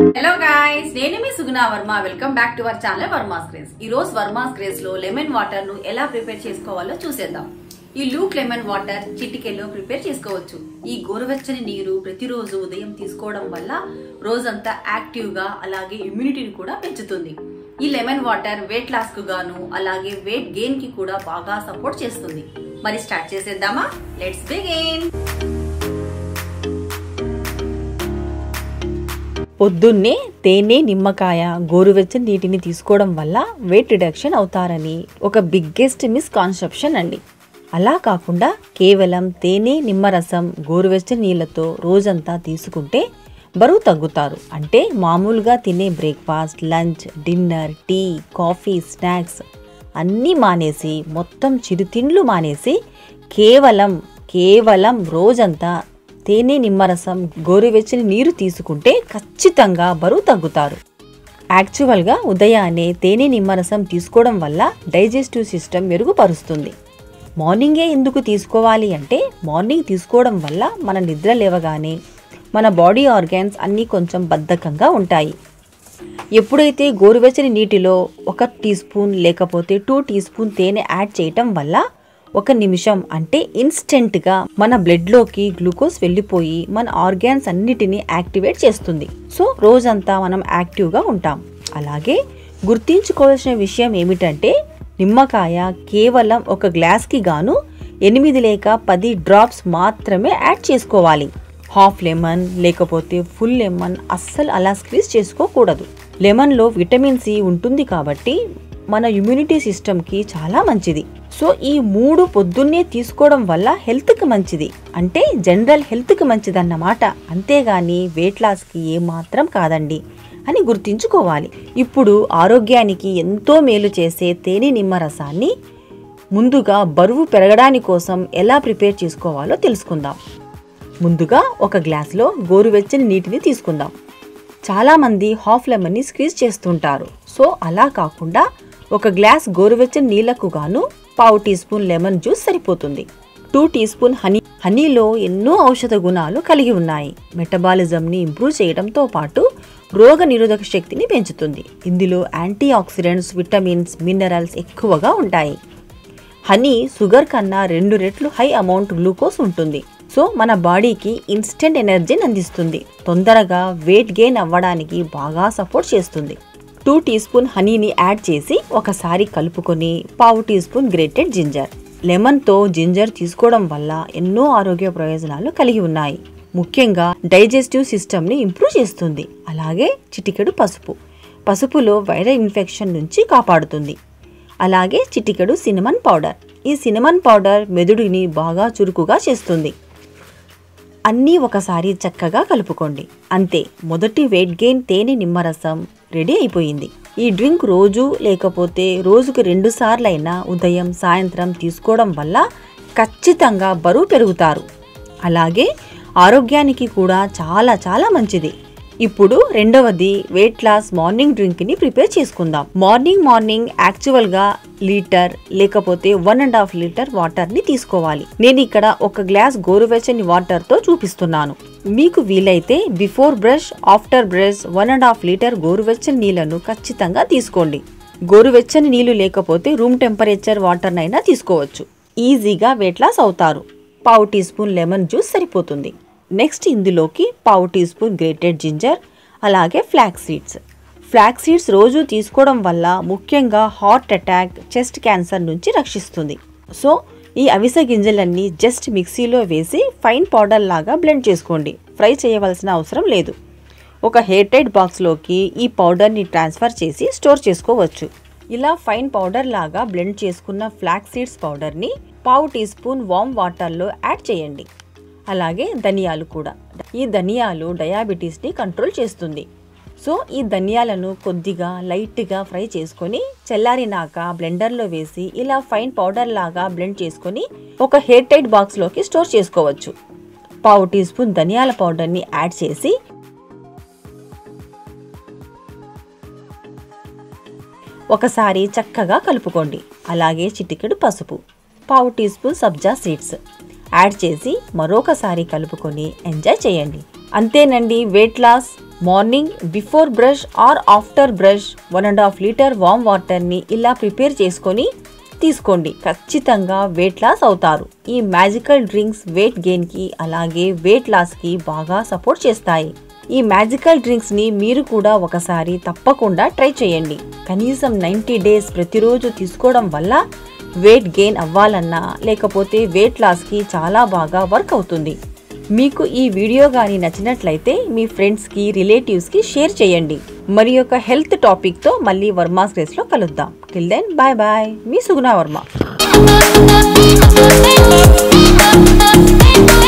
Hello guys నేను మీ Suguna Varma welcome back to our channel Varma's Grace ఈ రోజు వర్మాస్ గ్రేస్ లో లెమన్ వాటర్ ను ఎలా ప్రిపేర్ చేసుకోవాలో చూసేద్దాం ఈ లూక్ లెమన్ వాటర్ చిటికెలో ప్రిపేర్ చేసుకోవచ్చు ఈ గోరువెచ్చని నీరు ప్రతిరోజు ఉదయం తీసుకోవడం వల్ల రోజంతా యాక్టివ్ గా అలాగే ఇమ్యూనిటీని కూడా పెంచుతుంది ఈ లెమన్ వాటర్ వెయిట్ లాస్ కు గాను అలాగే వెయిట్ గెయిన్ కి కూడా బాగా సపోర్ట్ చేస్తుంది మరి స్టార్ట్ చేసేద్దామా లెట్స్ బిగిన్ పొద్దున్నే తేనె నిమ్మకాయ గోరువెచ్చని నీటిని తీసుకోవడం వల్ల వెయిట్ రిడక్షన్ అవుతారని ఒక బిగ్గెస్ట్ మిస్కాన్సెప్షన్ అండి అలా కాకుండా కేవలం తేనె నిమ్మరసం గోరువెచ్చని నీళ్ళతో రోజంతా తీసుకుంటే బరువు తగ్గుతారు అంటే మామూలుగా తినే breakfast lunch dinner tea coffee snacks అన్నీ మానేసి మొత్తం చిరుతిండ్లు మానేసి కేవలం కేవలం రోజంతా తేనె నిమ్మరసం గోరువెచ్చని నీరు తీసుకుంటే ఖచ్చితంగా బరువు తగ్గుతారు యాక్చువల్గా ఉదయాన్నే తేనె నిమ్మరసం తీసుకోవడం వల్ల డైజెస్టివ్ సిస్టమ్ మెరుగుపరుస్తుంది మార్నింగే ఎందుకు తీసుకోవాలి అంటే మార్నింగ్ తీసుకోవడం వల్ల మన నిద్ర లేవగానే మన బాడీ ఆర్గాన్స్ అన్నీ కొంచెం బద్ధకంగా ఉంటాయి ఎప్పుడైతే గోరువెచ్చని నీటిలో ఒక టీ స్పూన్ లేకపోతే టూ టీ స్పూన్ తేనె యాడ్ చేయటం వల్ల ఒక నిమిషం అంటే ఇన్స్టెంట్గా మన బ్లడ్లోకి గ్లూకోజ్ వెళ్ళిపోయి మన ఆర్గాన్స్ అన్నిటినీ యాక్టివేట్ చేస్తుంది సో రోజంతా మనం యాక్టివ్గా ఉంటాం అలాగే గుర్తించుకోవాల్సిన విషయం ఏమిటంటే నిమ్మకాయ కేవలం ఒక గ్లాస్కి గాను ఎనిమిది లేక పది డ్రాప్స్ మాత్రమే యాడ్ చేసుకోవాలి హాఫ్ లెమన్ లేకపోతే ఫుల్ లెమన్ అస్సలు అలా స్క్వీజ్ చేసుకోకూడదు లెమన్లో విటమిన్ సి ఉంటుంది కాబట్టి మన ఇమ్యూనిటీ సిస్టమ్కి చాలా మంచిది సో ఈ మూడు పొద్దున్నే తీసుకోవడం వల్ల హెల్త్కి మంచిది అంటే జనరల్ హెల్త్కి మంచిదన్నమాట అంతేగాని వెయిట్ లాస్కి ఏమాత్రం కాదండి అని గుర్తించుకోవాలి ఇప్పుడు ఆరోగ్యానికి ఎంతో మేలు చేసే తేనె నిమ్మరసాన్ని ముందుగా బరువు పెరగడాని కోసం ఎలా ప్రిపేర్ చేసుకోవాలో తెలుసుకుందాం ముందుగా ఒక గ్లాస్లో గోరువెచ్చని నీటిని తీసుకుందాం చాలామంది హాఫ్ లెమన్ని స్క్వీజ్ చేస్తుంటారు సో అలా కాకుండా ఒక గ్లాస్ గోరువెచ్చని నీళ్లకు గాను పావు టీ స్పూన్ లెమన్ జ్యూస్ సరిపోతుంది టూ టీ స్పూన్ హనీ హనీలో ఎన్నో ఔషధ గుణాలు కలిగి ఉన్నాయి మెటబాలిజంని ఇంప్రూవ్ చేయడంతో పాటు రోగ నిరోధక శక్తిని పెంచుతుంది ఇందులో యాంటీ ఆక్సిడెంట్స్ విటమిన్స్ మినరల్స్ ఎక్కువగా ఉంటాయి హనీ షుగర్ కన్నా రెండు రెట్లు హై అమౌంట్ గ్లూకోజ్ ఉంటుంది సో మన బాడీకి ఇన్స్టెంట్ ఎనర్జీని అందిస్తుంది తొందరగా వెయిట్ గెయిన్ అవ్వడానికి బాగా సపోర్ట్ చేస్తుంది టూ టీ స్పూన్ హనీని యాడ్ చేసి ఒకసారి కలుపుకొని పావు టీ స్పూన్ గ్రేటెడ్ జింజర్ లెమన్తో జింజర్ తీసుకోవడం వల్ల ఎన్నో ఆరోగ్య ప్రయోజనాలు కలిగి ఉన్నాయి ముఖ్యంగా డైజెస్టివ్ సిస్టమ్ని ఇంప్రూవ్ చేస్తుంది అలాగే చిటికెడు పసుపు పసుపులో వైరల్ ఇన్ఫెక్షన్ నుంచి కాపాడుతుంది అలాగే చిటికెడు సినమన్ పౌడర్ ఈ సినమన్ పౌడర్ మెదుడిని బాగా చురుకుగా చేస్తుంది అన్నీ ఒకసారి చక్కగా కలుపుకోండి అంతే మొదటి వెయిట్ గెయిన్ తేనె నిమ్మరసం రెడీ అయిపోయింది ఈ డ్రింక్ రోజు లేకపోతే రోజుకు రెండు సార్లైనా ఉదయం సాయంత్రం తీసుకోవడం వల్ల ఖచ్చితంగా బరువు పెరుగుతారు అలాగే ఆరోగ్యానికి కూడా చాలా చాలా మంచిది ఇప్పుడు రెండవది వెయిట్ లాస్ మార్నింగ్ డ్రింక్ ని ప్రిపేర్ చేసుకుందాం మార్నింగ్ మార్నింగ్ యాక్చువల్ గా లీటర్ లేకపోతే one and half litre water ని తీసుకోవాలి నేను ఇక్కడ ఒక గ్లాస్ గోరువెచ్చని వాటర్ తో చూపిస్తున్నాను మీకు వీలైతే before brush after brush one and half litre గోరువెచ్చని నీళ్లను ఖచ్చితంగా తీసుకోండి గోరువెచ్చని నీళ్లు లేకపోతే రూమ్ టెంపరేచర్ వాటర్ నైనా తీసుకోవచ్చు ఈజీగా వెయిట్ లాస్ అవుతారు పావు టీ స్పూన్ లెమన్ జ్యూస్ సరిపోతుంది నెక్స్ట్ ఇందులోకి పావు టీ స్పూన్ గ్రేటెడ్ జింజర్ అలాగే ఫ్లాక్ సీడ్స్ ఫ్లాక్ సీడ్స్ రోజు తీసుకోవడం వల్ల ముఖ్యంగా హార్ట్ అటాక్ చెస్ట్ క్యాన్సర్ నుంచి రక్షిస్తుంది సో ఈ అవిసె గింజలన్నీ జస్ట్ మిక్సీలో వేసి ఫైన్ పౌడర్ లాగా బ్లెండ్ చేసుకోండి ఫ్రై చేయవలసిన అవసరం లేదు ఒక హెయిర్ టైట్ బాక్స్లోకి ఈ పౌడర్ని ట్రాన్స్ఫర్ చేసి స్టోర్ చేసుకోవచ్చు ఇలా ఫైన్ పౌడర్ లాగా బ్లెండ్ చేసుకున్న ఫ్లాక్ సీడ్స్ పౌడర్ని పావు టీ స్పూన్ వామ్ వాటర్లో యాడ్ చేయండి అలాగే ధనియాలు కూడా ఈ ధనియాలు డయాబెటీస్ని కంట్రోల్ చేస్తుంది సో ఈ ధనియాలను కొద్దిగా లైట్గా ఫ్రై చేసుకొని చల్లారినాక బ్లెండర్లో వేసి ఇలా ఫైన్ పౌడర్ లాగా బ్లెండ్ చేసుకొని ఒక హెయిర్ టైట్ బాక్స్లోకి స్టోర్ చేసుకోవచ్చు పావు టీ స్పూన్ ధనియాల పౌడర్ని యాడ్ చేసి ఒకసారి చక్కగా కలుపుకోండి అలాగే చిటికెడు పసుపు పావు teaspoon sabja seeds add చేసి మరొకసారి కలుపుకొని ఎంజాయ్ చేయండి అంతేనండి weight loss morning before brush or after brush one and half litre warm వాటర్ని ఇలా ప్రిపేర్ చేసుకొని తీసుకోండి ఖచ్చితంగా వెయిట్ లాస్ అవుతారు ఈ మ్యాజికల్ డ్రింక్స్ వెయిట్ గెయిన్కి అలాగే వెయిట్ లాస్కి బాగా సపోర్ట్ చేస్తాయి ఈ మ్యాజికల్ డ్రింక్స్ని మీరు కూడా ఒకసారి తప్పకుండా ట్రై చేయండి కనీసం నైంటీ డేస్ ప్రతిరోజు తీసుకోవడం వల్ల వెయిట్ గెయిన్ అవ్వాలన్నా లేకపోతే వెయిట్ లాస్కి చాలా బాగా వర్క్ అవుతుంది మీకు ఈ వీడియో కానీ నచ్చినట్లయితే మీ ఫ్రెండ్స్కి రిలేటివ్స్కి షేర్ చేయండి మరి ఒక హెల్త్ టాపిక్తో మళ్ళీ వర్మాస్ గ్రేస్లో కలుద్దాం టిల్ దెన్ బాయ్ బాయ్ మీ సుగుణ వర్మ Thank you.